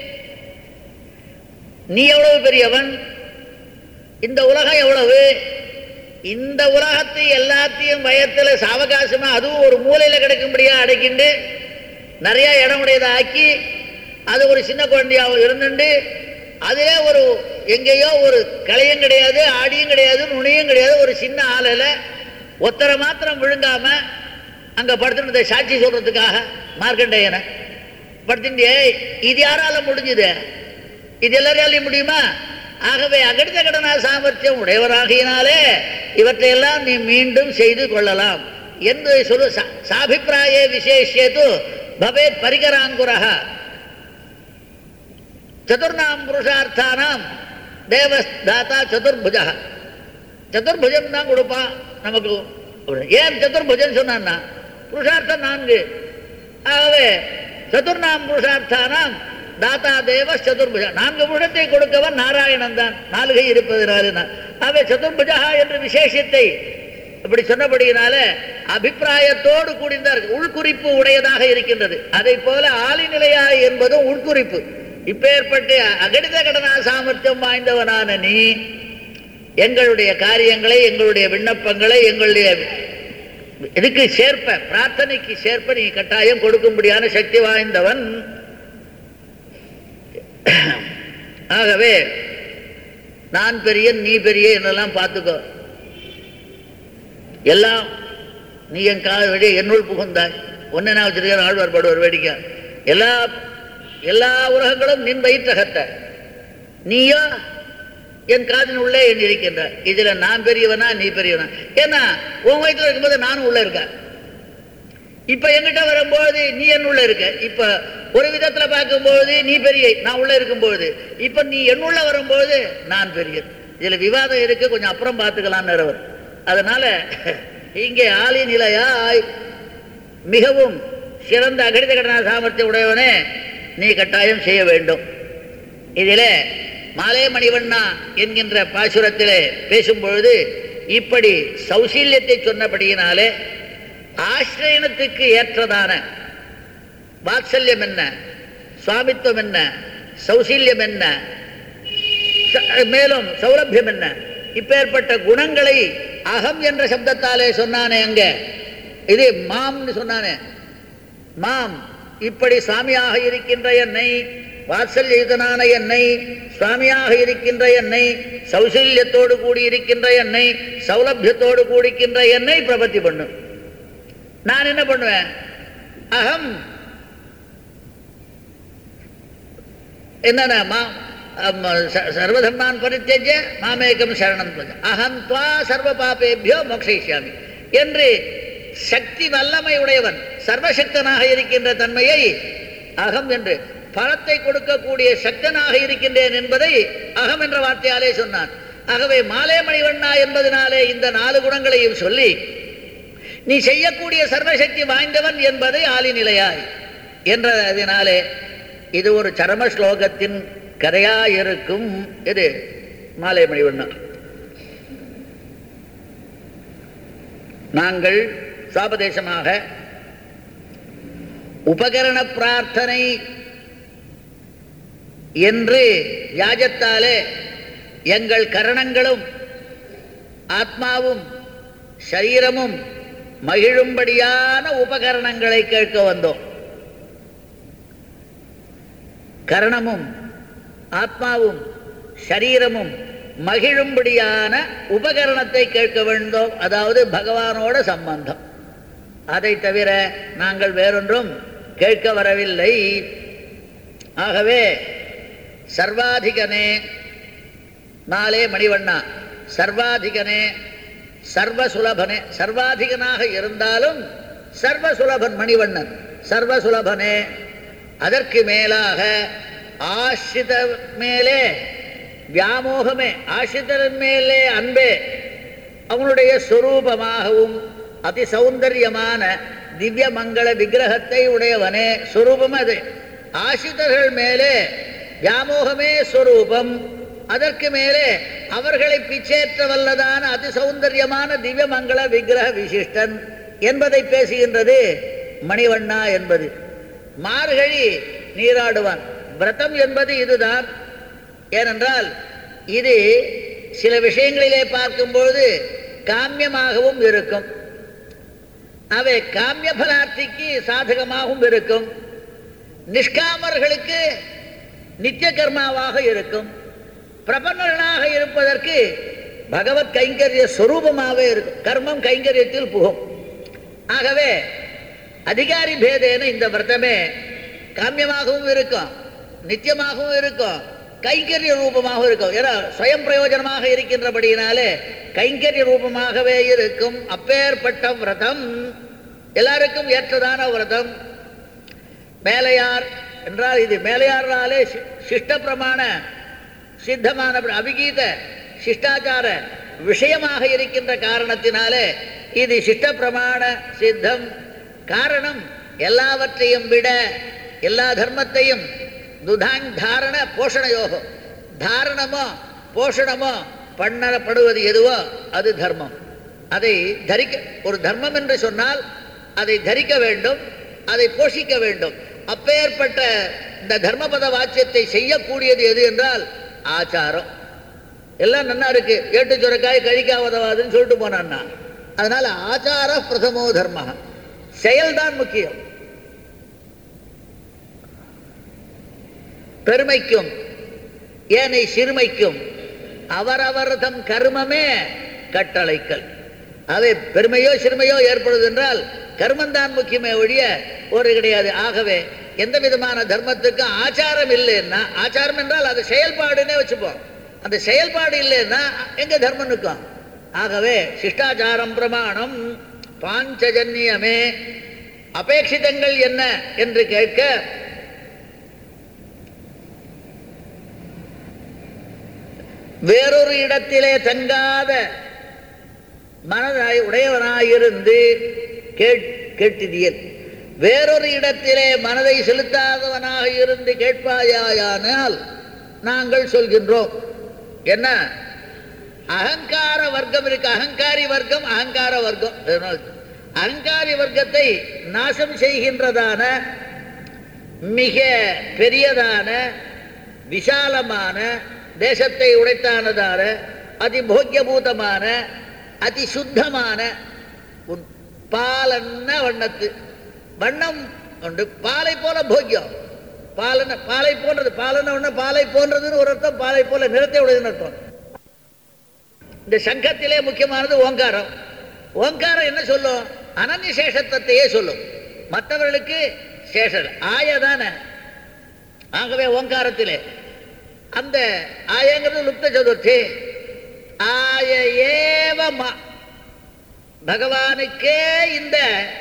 நீ எவ்வளவு பெரியவன் இந்த உலகம் எவ்வளவு இந்த உலகத்தை எல்லாத்தையும் வயத்துல சாவகாசமா அதுவும் ஒரு மூலையில கிடக்கும்படியா அடைக்கிண்டு நிறைய இடமுடையதை ஆக்கி அது ஒரு சின்ன குழந்தையாக இருந்துட்டு அதிலே ஒரு எங்கேயோ ஒரு களையும் கிடையாது ஆடியும் கிடையாது நுனியும் கிடையாது ஒரு சின்ன ஆலையில ஒத்தரை மாத்திரம் விழுங்காம அங்க படுத்துட்டு சாட்சி சொல்றதுக்காக மார்க்கண்டேயனை படுத்துட்டு இது யாரால முடிஞ்சது இது எல்லாராலையும் முடியுமா ஆகவே அகடித கடனா சாமர்த்தியம் உடையவராகினாலே இவற்றையெல்லாம் நீ மீண்டும் செய்து கொள்ளலாம் என்று சொல்லு சா- சாபிப்பிராயே விசேஷேது பவேத் பரிகராங்குரக சதுர்ணாம் புருஷார்த்தானாம் தேவ தாத்தா சதுர்புஜா சதுர்புஜம் தான் கொடுப்பான் நமக்கு ஏன் சதுர்புஜன் சொன்னான்னா புருஷார்த்தம் நான்கு ஆகவே சதுர்ணாம் புருஷார்த்தானாம் தாத்தா தேவ சதுர்புஜா நான்கு புருஷத்தை கொடுக்கவன் நாராயணன் தான் நாலுகை இருப்பதனால ஆகவே சதுர்புஜா என்ற விசேஷத்தை இப்படி சொன்னபடியினால அபிப்பிராயத்தோடு கூடியிருந்தார் உள்குறிப்பு உடையதாக இருக்கின்றது அதை போல ஆளிநிலையாய் என்பதும் உள்குறிப்பு இப்பேற்பட்டு அகடித கடனா சாமர்த்தியம் வாய்ந்தவனான நீ எங்களுடைய காரியங்களை எங்களுடைய விண்ணப்பங்களை எங்களுடைய இதுக்கு சேர்ப்ப பிரார்த்தனைக்கு சேர்ப்ப நீ கட்டாயம் கொடுக்கும்படியான சக்தி வாய்ந்தவன் ஆகவே நான் பெரிய நீ பெரிய என்னெல்லாம் பார்த்துக்கோ எல்லாம் நீ என் காது வழியே என்னுள் புகுந்தாய் ஒன்னை நான் வச்சிருக்கேன் ஆழ்வார் பாடுவார் வேடிக்கை எல்லா எல்லா உலகங்களும் நின் வயிற்றகத்த நீயோ என் காதின் உள்ளே என் இருக்கின்ற இதுல நான் பெரியவனா நீ பெரியவனா ஏன்னா உன் வயிற்றுல இருக்கும்போது நானும் உள்ள இருக்கேன் இப்ப என்கிட்ட வரும்போது நீ என் உள்ள இருக்க இப்ப ஒரு விதத்துல பார்க்கும்போது நீ பெரிய நான் உள்ள இருக்கும்போது இப்ப நீ என் உள்ள வரும்போது நான் பெரிய இதுல விவாதம் இருக்கு கொஞ்சம் அப்புறம் பார்த்துக்கலாம்னு அவர் அதனால இங்கே ஆளி நிலையாய் மிகவும் சிறந்த அகடித கடனா சாமர்த்தியம் உடையவனே நீ கட்டாயம் செய்ய வேண்டும் இதிலே மாலே மணிவண்ணா என்கின்ற பாசுரத்திலே பேசும்பொழுது இப்படி சௌசீல்யத்தை சொன்னபடியினாலே ஆசிரியனத்துக்கு ஏற்றதான வாத்சல்யம் என்ன சுவாமித்துவம் என்ன சௌசீல்யம் என்ன ச- மேலும் சௌரபியம் என்ன இப்பேற்பட்ட குணங்களை அகம் என்ற சப்தத்தாலே சொன்னானே அங்க இது மாம்னு சொன்னானே மாம் இப்படி சுவாமியாக இருக்கின்ற என்னை வாத்சல்யயுதனான என்னை சுவாமியாக இருக்கின்ற என்னை சௌசல்யத்தோடு கூடி இருக்கின்ற என்னை சௌலபியத்தோடு கூடிக்கின்ற என்னை பிரபத்தி பண்ணு நான் என்ன பண்ணுவேன் அகம் என்னன்னா மா அம், ச- சர்வதர்மான் பரித்தேஜ மாமேகம் சரணம் பஜ. அகம் துவா சர்வ பாபேபியோ மோக்ஷயிஷ்யாமி என்று சக்தி வல்லமை உடையவன் சர்வசக்தனாக இருக்கின்ற தன்மையை அகம் என்று பலத்தை கொடுக்கக்கூடிய சக்தனாக இருக்கின்றேன் என்பதை அகம் என்ற வார்த்தையாலே சொன்னான் ஆகவே மாலே மணிவண்ணா என்பதனாலே இந்த நாலு குணங்களையும் சொல்லி நீ செய்யக்கூடிய சர்வசக்தி வாய்ந்தவன் என்பதை ஆளிநிலையாய் என்றதினாலே இது ஒரு சரம ஸ்லோகத்தின் கதையாயிருக்கும் இது மாலை மணிவண்ணா நாங்கள் சாபதேசமாக உபகரண பிரார்த்தனை என்று யாஜத்தாலே எங்கள் கரணங்களும் ஆத்மாவும் சரீரமும் மகிழும்படியான உபகரணங்களை கேட்க வந்தோம் கரணமும் ஆத்மாவும் சரீரமும் மகிழும்படியான உபகரணத்தை கேட்க வேண்டும் அதாவது பகவானோட சம்பந்தம் அதை தவிர நாங்கள் வேறொன்றும் கேட்க வரவில்லை ஆகவே சர்வாதிகனே நாளே மணிவண்ணா சர்வாதிகனே சர்வசுலபனே சர்வாதிகனாக இருந்தாலும் சர்வசுலபன் மணிவண்ணன் சர்வசுலபனே அதற்கு மேலாக ஆசிரித மேலே வியாமோகமே ஆசிரிதன் மேலே அன்பே அவனுடைய சொரூபமாகவும் அதி சௌந்தரியமான திவ்ய மங்கள விக்கிரகத்தை உடையவனே சொரூபம் அது ஆசிரிதர்கள் மேலே வியாமோகமே சொரூபம் அதற்கு மேலே அவர்களை பிச்சேற்ற வல்லதான அதி சௌந்தரியமான திவ்ய மங்கள விக்கிரக விசிஷ்டன் என்பதை பேசுகின்றது மணிவண்ணா என்பது மார்கழி நீராடுவான் விரதம் என்பது இதுதான் ஏனென்றால் இது சில விஷயங்களிலே பார்க்கும்பொழுது காமியமாகவும் இருக்கும் அவை காமிய பலார்த்திக்கு சாதகமாகவும் இருக்கும் நிஷ்காமர்களுக்கு நித்திய கர்மாவாக இருக்கும் பிரபன்னர்களாக இருப்பதற்கு பகவத் கைங்கரிய சொரூபமாகவே இருக்கும் கர்மம் கைங்கரியத்தில் புகும் ஆகவே அதிகாரி பேதேன இந்த விரதமே காமியமாகவும் இருக்கும் நித்தியமாகவும் இருக்கும் கைங்கரிய ரூபமாகவும் இருக்கும் ஏன்னா சுயம் பிரயோஜனமாக இருக்கின்றபடியினாலே கைங்கரிய ரூபமாகவே இருக்கும் அப்பேற்பட்ட விரதம் எல்லாருக்கும் ஏற்றதான விரதம் மேலையார் என்றால் இது மேலையாராலே சி- சிஷ்ட பிரமாண சித்தமான பிர- அபிகீத சிஷ்டாச்சார விஷயமாக இருக்கின்ற காரணத்தினாலே இது சிஷ்ட பிரமாண சித்தம் காரணம் எல்லாவற்றையும் விட எல்லா தர்மத்தையும் துதாங் தாரண போஷண யோகம் தாரணமோ போஷணமோ பண்ணப்படுவது எதுவோ அது தர்மம் அதை தரிக்க ஒரு தர்மம் என்று சொன்னால் அதை தரிக்க வேண்டும் அதை போஷிக்க வேண்டும் அப்பேற்பட்ட இந்த தர்மபத வாக்கியத்தை செய்யக்கூடியது எது என்றால் ஆச்சாரம் எல்லாம் நன்னா இருக்கு ஏட்டு சுரக்காய் கழிக்கா உதவாதுன்னு சொல்லிட்டு போனான்னா அதனால ஆச்சார பிரதமோ தர்ம செயல்தான் முக்கியம் பெருமைக்கும் ஏனை சிறுமைக்கும் அவரவர் தம் கர்மமே கட்டளைக்கல் அவை பெருமையோ சிறுமையோ ஏற்படுது என்றால் கர்மந்தான் முக்கியமே ஒழிய ஒரு கிடையாது ஆகவே எந்த விதமான தர்மத்துக்கும் ஆச்சாரம் இல்லைன்னா ஆச்சாரம் என்றால் அது செயல்பாடுன்னே வச்சுப்போம் அந்த செயல்பாடு இல்லைன்னா எங்க தர்மம் நிற்கும் ஆகவே சிஷ்டாச்சாரம் பிரமாணம் பாஞ்சஜன்யமே அபேட்சிதங்கள் என்ன என்று கேட்க வேறொரு இடத்திலே தங்காத மனதாய் உடையவனாயிருந்து கேட் கேட்டிதியல் வேறொரு இடத்திலே மனதை செலுத்தாதவனாக இருந்து கேட்பாயாயானால் நாங்கள் சொல்கின்றோம் என்ன அகங்கார வர்க்கம் இருக்கு அகங்காரி வர்க்கம் அகங்கார வர்க்கம் அகங்காரி வர்க்கத்தை நாசம் செய்கின்றதான மிக பெரியதான விசாலமான தேசத்தை உடைத்தானதான அதிபோக்கியபூதமான அதிசுத்தமான உன் பாலன்ன வண்ணத்து வண்ணம் உண்டு பாலை போல போக்கியம் பாலன பாலை போன்றது பாலன ஒண்ணு பாலை போன்றதுன்னு ஒரு அர்த்தம் பாலை போல நிறத்தை உடையதுன்னு அர்த்தம் இந்த சங்கத்திலே முக்கியமானது ஓங்காரம் ஓங்காரம் என்ன சொல்லும் அனன்ய சேஷத்துவத்தையே சொல்லும் மற்றவர்களுக்கு சேஷர் ஆயதானே ஆகவே ஓங்காரத்திலே அந்த ஆயங்கிறது லுப்த சதுர்த்தி ஆய ஏவமா பகவானுக்கே இந்த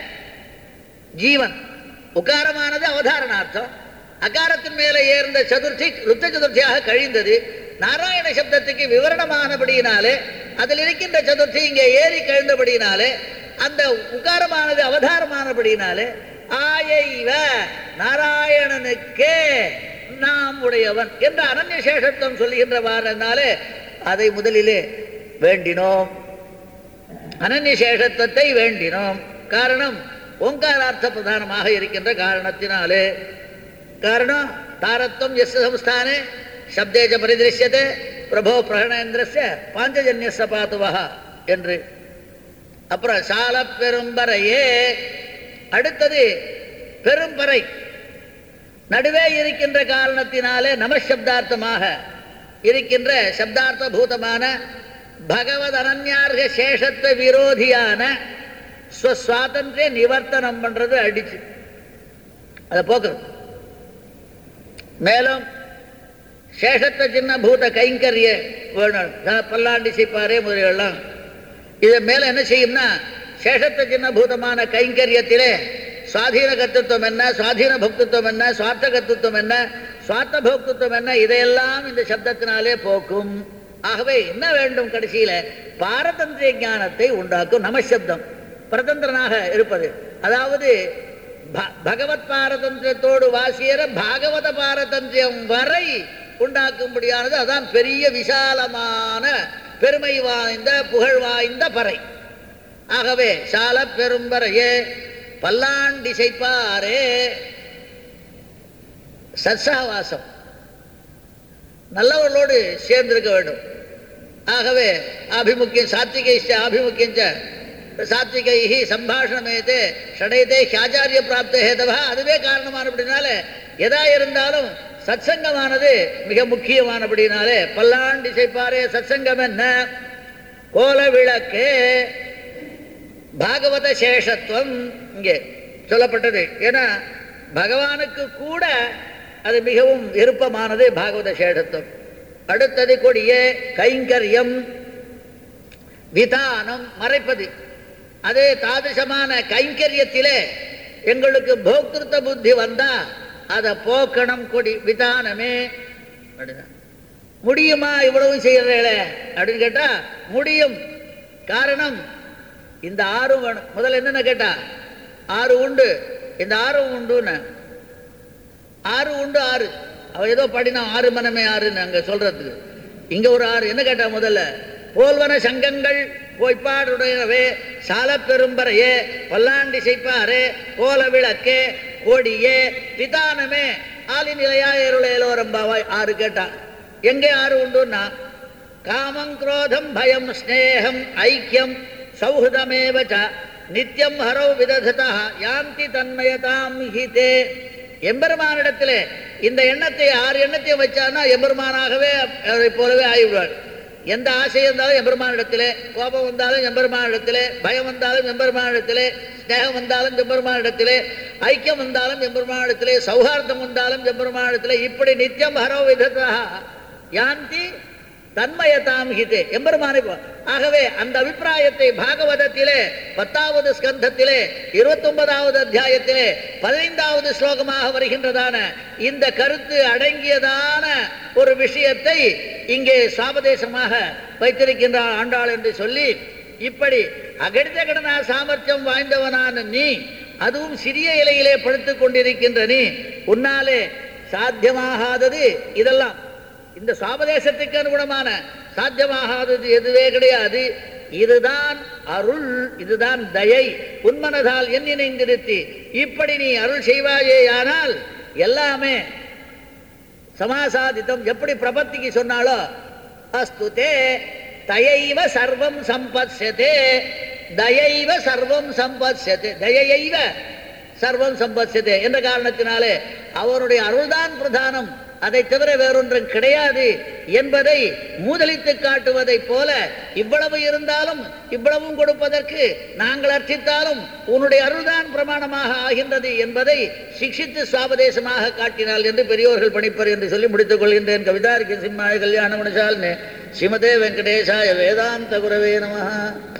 ஜீவன் உகாரமானது அவதாரணார்த்தம் அகாரத்தின் மேலே ஏர்ந்த சதுர்த்தி லுப்த சதுர்த்தியாக கழிந்தது நாராயண சப்தத்துக்கு விவரணமானபடியினாலே அதில் இருக்கின்ற சதுர்த்தி இங்கே ஏறி கழிந்தபடியினாலே அந்த உகாரமானது அவதாரமானபடியினாலே ஆயைவ நாராயணனுக்கே நாம் உடையவன் என்ற அனன்ய சேஷத்துவம் சொல்லுகின்றவாறனாலே அதை முதலிலே வேண்டினோம் அனன்ய சேஷத்துவத்தை வேண்டினோம் காரணம் ஓங்காரார்த்த பிரதானமாக இருக்கின்ற காரணத்தினாலே காரணம் தாரத்வம் எஸ் சம்ஸ்தானே சப்தேஜ பரிதிருஷ்யத்தை பிரபோ பிரகணேந்திரஸ்ய பாஞ்சஜன்ய சபாத்துவா என்று அப்புறம் சால பெரும்பறையே அடுத்தது பெரும்பறை நடுவே இருக்கின்ற காரணத்தினாலே நமசப்தார்த்தமாக இருக்கின்ற சப்தார்த்த பூதமான பகவத் அனன்யார்க சேஷத்துவ விரோதியான ஸ்வஸ்வாதந்திரிய நிவர்த்தனம் பண்றது அடிச்சு அதை போக்குறது மேலும் சேஷத்த சின்ன பூத கைங்கரிய வேணும் அஹ் பல்லாண்டி சிப்பாரே முதலியெல்லாம் இதை மேல என்ன செய்யும்னா சேஷத்த சின்ன பூதமான கைங்கரியத்திலே சுவாதீன கர்த்தத்துவம் என்ன சுவாதீன பக்தித்துவம் என்ன சுவார்த்த கர்த்தத்துவம் என்ன சுவார்த்த போக்தித்துவம் என்ன இதையெல்லாம் இந்த சப்தத்தினாலே போக்கும் ஆகவே என்ன வேண்டும் கடைசியில பாரதந்திரிய ஞானத்தை உண்டாக்கும் நமசப்தம் பிரதந்திரனாக இருப்பது அதாவது ப- பகவத் பாரதந்திரத்தோடு வாசியற பாகவத பாரதந்திரம் வரை உண்டாக்கும்படியானது அதான் பெரிய விசாலமான பெருமை வாய்ந்த புகழ் வாய்ந்த பறை ஆகவே சால பெரும்பறையே பல்லாண்டிசைப்பாரே சத்சாவாசம் நல்லவர்களோடு சேர்ந்திருக்க வேண்டும் ஆகவே ஆபிமுக்கியம் சாத்விகைச்ச ஆபிமுக்கியஞ்ச சாத்விகை சம்பாஷணமேதே ஷடைதே ஹியாச்சாரிய பிராப்த ஹேதவா அதுவே காரணமானபடினால எதா இருந்தாலும் சத்சங்கமானது மிக முக்கியமானபடினாலே பல்லாண்டு செய்ப்பாரே சத்சங்கம் என்ன கோல விளக்கு பாகவத சேஷத்துவம் இங்கே சொல்லப்பட்டது ஏன்னா பகவானுக்கு கூட அது மிகவும் விருப்பமானது பாகவத சேஷத்துவம் அடுத்தது கொடிய கைங்கரியம் விதானம் மறைப்பது அதே தாதிசமான கைங்கரியத்திலே எங்களுக்கு போக்திருத்த புத்தி வந்தா அதை போக்கணும் கொடி விதானமே அப்படிதான். முடியுமா இவ்வளவு செய்யறே அப்படின்னு கேட்டா முடியும் காரணம் இந்த ஆறும் வேணும் முதல்ல என்னென்ன கேட்டா ஆறு உண்டு இந்த ஆறும் உண்டுன்னு ஆறு உண்டு ஆறு அவ ஏதோ படினா ஆறு மனமே ஆறுன்னு அங்க சொல்றதுக்கு இங்க ஒரு ஆறு என்ன கேட்டா முதல்ல போல்வன சங்கங்கள் பொய்ப்பாடுடையவே சால பெரும்பறையே பல்லாண்டி செய்ப்பாரே கோல விளக்கே கோடியே பிதானமே ஆலி நிலையா எருளேலோரம்பாவாய் ஆறு கேட்டா எங்கே ஆறு உண்டுன்னா காமம் குரோதம் பயம் ஸ்நேகம் ஐக்கியம் சௌஹதமேவ ச நித்தியம் ஹரோ விதததா யாந்தி தன்மயதாம் ஹிதே எம்பெருமானிடத்திலே இந்த எண்ணத்தை ஆறு எண்ணத்தை வச்சான்னா எம்பெருமானாகவே அதை போலவே ஆகிவிடுவார் எந்த ஆசை இருந்தாலும் எம்பெருமானிடத்திலே கோபம் வந்தாலும் எம்பெருமானிடத்திலே பயம் வந்தாலும் எம்பெருமானிடத்திலே ஸ்நேகம் வந்தாலும் எம்பெருமானிடத்திலே ஐக்கியம் வந்தாலும் எம்பெருமானிடத்திலே சௌஹார்தம் வந்தாலும் எம்பெருமானிடத்திலே இப்படி நித்தியம் ஹரோ விததா யாந்தி தன்மயதாம் ஹிதே எம்பெருமானை போ- ஆகவே அந்த அபிப்பிராயத்தை பாகவதத்திலே பத்தாவது ஸ்கந்தத்திலே இருபத்தி ஒன்பதாவது அத்தியாயத்திலே பதினைந்தாவது ஸ்லோகமாக வருகின்றதான இந்த கருத்து அடங்கியதான ஒரு விஷயத்தை இங்கே சாபதேசமாக வைத்திருக்கின்றான் ஆண்டாள் என்று சொல்லி இப்படி அகடித கடனா சாமர்த்தியம் வாய்ந்தவனான நீ அதுவும் சிறிய இலையிலே படுத்துக் கொண்டிருக்கின்ற நீ உன்னாலே சாத்தியமாகாதது இதெல்லாம் இந்த சாபதேசத்துக்கு அனுகுணமான சாத்தியமாகாதது எதுவே கிடையாது இதுதான் அருள் இதுதான் தயை உன்மனதால் என் நினைந்திருத்தி இப்படி நீ அருள் செய்வாயேயானால் எல்லாமே சமாசாதித்தம் எப்படி பிரபத்திக்கு சொன்னாலோ அஸ்துதே தயைவ சர்வம் சம்பத்யதே தயைவ சர்வம் சம்பத்யதே தயைவ சர்வம் சம்பத்யதே என்ற காரணத்தினாலே அவருடைய அருள்தான் பிரதானம் அதை தவிர வேறொன்றும் கிடையாது என்பதை மூதலித்து காட்டுவதைப் போல இவ்வளவு இருந்தாலும் இவ்வளவும் கொடுப்பதற்கு நாங்கள் அர்ச்சித்தாலும் உன்னுடைய அருள்தான் பிரமாணமாக ஆகின்றது என்பதை சிக்ஷித்து சாபதேசமாக காட்டினாள் என்று பெரியோர்கள் பணிப்பர் என்று சொல்லி முடித்துக் கொள்கின்றேன் கவிதாரிக்க சிம்மாய கல்யாண மனுஷால்னு ஸ்ரீமதே வெங்கடேசாய வேதாந்த குரவே நமஹ